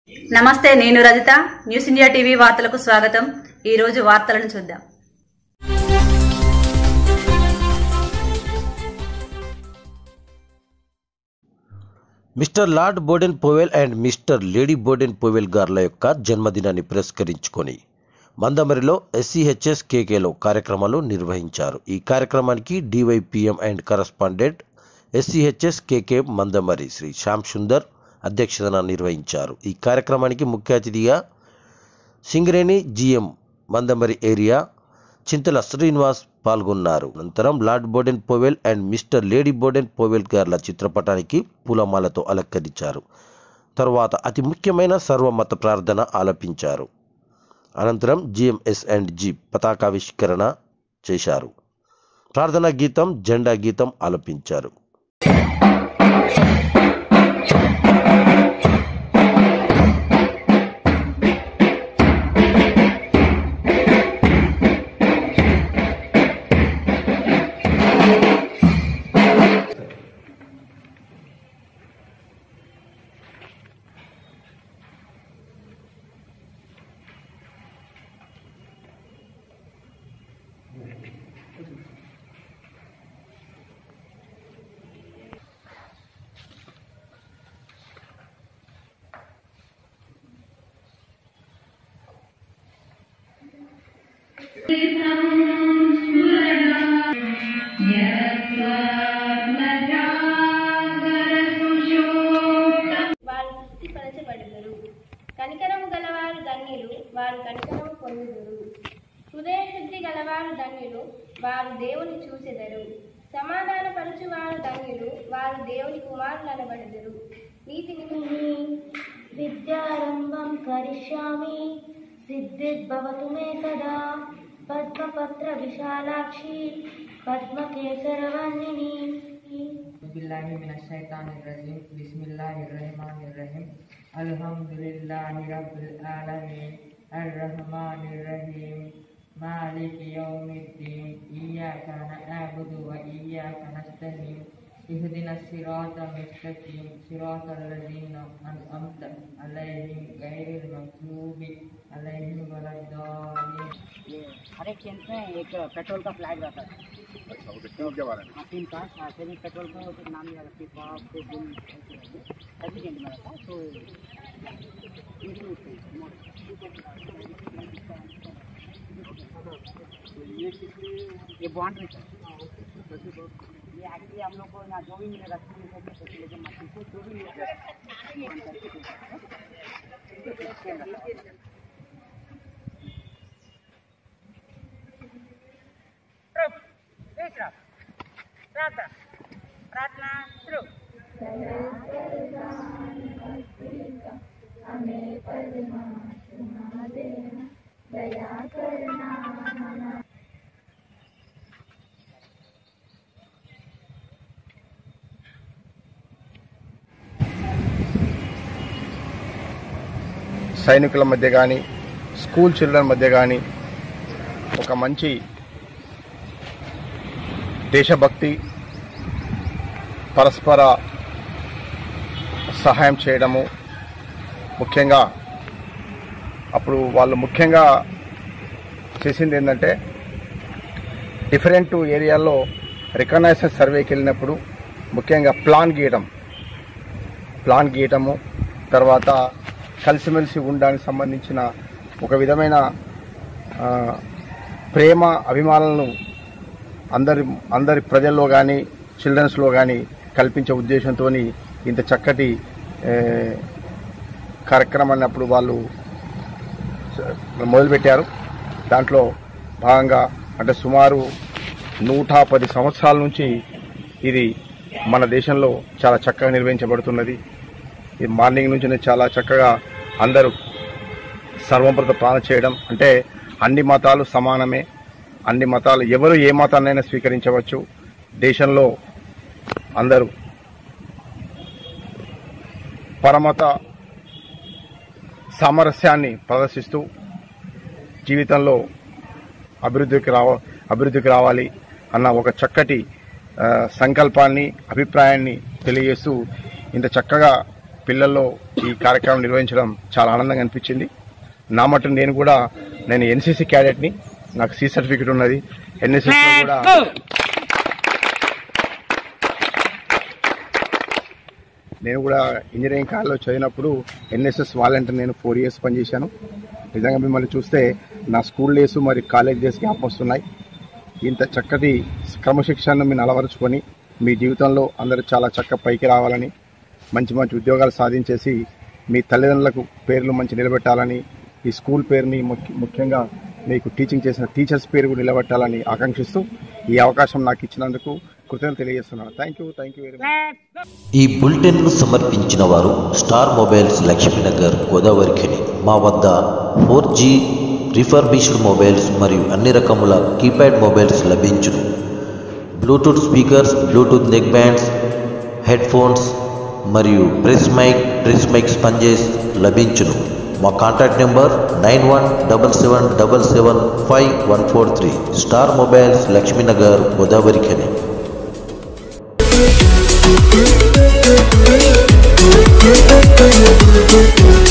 నమస్తే నేను Rajitha news India TV వార్తలకు స్వాగతం ఈ రోజు వార్తలను చూద్దాం mister lord Baden Powell and mister lady Baden Powell గార్ల యొక్క జన్మదినాన్ని పురస్కరించుకొని మందమరిలో ఎస్సీహెచ్ఎస్ కేకేలో కార్యక్రమాలు నిర్వహించారు ఈ కార్యక్రమానికి DYPM and correspondent SCHS KK Mandamarri Shri Shyam Sundar అధ్యక్షతన నిర్వహించారు ఈ కార్యక్రమానికి ముఖ్య అతిథిగా సింగరేణి జిఎం మందమరి ఏరియా చింతల శ్రీనివాస్ పాల్గొన్నారు అనంతరం lord Baden Powell and mister lady Baden Powell గార్ల చిత్రపటానికి పూలమాలతో అలంకరించారు తరువాత అతి ముఖ్యమైన సర్వమత ప్రార్థన ఆలపించారు అనంతరం జిఎంఎస్ అండ్ జి పతాకావిష్కరణ చేశారు ప్రార్థనా గీతం జెండా గీతం ఆలపించారు వారు తృప్తిపరచబడుదురు కనికరము గలవారు ధన్యులు వారు కనికరము పొందుదురు హృదయ శుద్ధి గలవారు ధన్యులు వారు దేవుని చూసెదరు సమాధానపరచువారు ధన్యులు వారు దేవుని కుమారులు అనబడుదురు నీతిని విద్యారంభం కరిష్యామి సిద్ధిర్భవతు మే సదా పద్మపత్ర విశాలాక్షి పద్మకేసరవర్ణిని बिल्लाहि मिनश्शैतानिर्रजीम बिस्मिल्लाहिर्रहमानिर्रहीम अल्हम्दुलिल्लाहि रब्बिल आलमीन अर्रहमानिर्रहीम मालिकि यौमिद्दीन इय्याका नअबुदु व इय्याका नस्तईन اهدنا الصراط المستقيم صراط الذين أنعمت عليهم غير المغضوب عليهم ولا الضالين हर एक टेंट में एक पेट्रोल का फ्लैग रहता है हाँ तीन का हाँ सभी पेट्रोल का कुछ नाम नहीं रहता पिप ऑफ तो बिल सभी टेंट में रहता है तो ये बॉन्ड रहता है ये एक्चुअली हम लोग को यहाँ जो भी मिलेगा स्कूल को भी सोच लेके मछली को जो भी मिलेगा సైనికుల మధ్య కానీ స్కూల్ చిల్డ్రన్ మధ్య కానీ ఒక మంచి దేశభక్తి పరస్పర సహాయం చేయడము ముఖ్యంగా అప్పుడు వాళ్ళు ముఖ్యంగా చేసింది ఏంటంటే డిఫరెంట్ ఏరియాల్లో రికగ్నైజేషన్ సర్వేకి వెళ్ళినప్పుడు ముఖ్యంగా ప్లాన్ గీయడం ప్లాన్ గీయటము తర్వాత కలిసిమెలిసి ఉండడానికి సంబంధించిన ఒక విధమైన ఆ, ప్రేమ అభిమానాలను అందరి అందరి ప్రజల్లో కానీ చిల్డ్రన్స్లో కానీ కల్పించే ఉద్దేశంతో ఇంత చక్కటి ఏ, కార్యక్రమాన్ని అప్పుడు వాళ్ళు స- మొదలుపెట్టారు దాంట్లో భాగంగా అంటే సుమారు నూట పది సంవత్సరాల నుంచి ఇది మన దేశంలో చాలా చక్కగా నిర్వహించబడుతున్నది ఈ మార్నింగ్ నుంచి చాలా చక్కగా అందరూ సర్వప్రత ప్రాణ చేయడం అంటే అన్ని మతాలు సమానమే అన్ని మతాలు ఎవరు ఏ మతాన్నైనా స్వీకరించవచ్చు దేశంలో అందరూ పరమత సామరస్యాన్ని ప్రదర్శిస్తూ జీవితంలో అభివృద్ధికి రావ అభివృద్ధికి రావాలి అన్న ఒక చక్కటి ఆ, సంకల్పాన్ని అభిప్రాయాన్ని తెలియజేస్తూ ఇంత చక్కగా పిల్లల్లో ఈ కార్యక్రమం నిర్వహించడం చాలా ఆనందంగా అనిపించింది నా మటు నేను కూడా నేను ఎన్సీసీ క్యాడెట్ని నాకు సి సర్టిఫికేట్ ఉన్నది ఎన్ఎస్ఎస్ లో కూడా నేను కూడా ఇంజనీరింగ్ కాలేజ్లో చదివినప్పుడు ఎన్ఎస్ఎస్ వాలంటీర్ నేను ఫోర్ ఇయర్స్ పనిచేశాను నిజంగా మిమ్మల్ని చూస్తే నా స్కూల్ డేస్ మరి కాలేజ్ డేస్ జ్ఞాపకం వస్తున్నాయి ఇంత చక్కటి క్రమశిక్షణను మీరు అలవరుచుకొని మీ జీవితంలో అందరూ చాలా చక్క పైకి రావాలని మంచి మంచి ఉద్యోగాలు సాధించేసి మీ తల్లిదండ్రులకు పేర్లు మంచి నిలబెట్టాలని ఈ స్కూల్ పేరుని ముఖ్య- ముఖ్యంగా మీకు టీచింగ్ చేసిన టీచర్స్ పేరు కూడా నిలబెట్టాలని ఆకాంక్షిస్తూ ఈ అవకాశం నాకు ఇచ్చినందుకు కృతజ్ఞతలు తెలియజేస్తున్నాను thank you thank you very much ఈ బులెటిన్ను సమర్పించిన వారు స్టార్ మొబైల్స్ లక్ష్మీనగర్ గోదావరిఖని మా వద్ద ఫోర్ జీ రిఫర్బిష్డ్ మొబైల్స్ మరియు అన్ని రకముల కీప్యాడ్ మొబైల్స్ లభించును bluetooth speakers bluetooth neck bands headphones మరియు press mic press mic sponges లభించును మా contact number nine one double seven double seven five one four three star mobiles Lakshminagar Godavarikhani Thank you.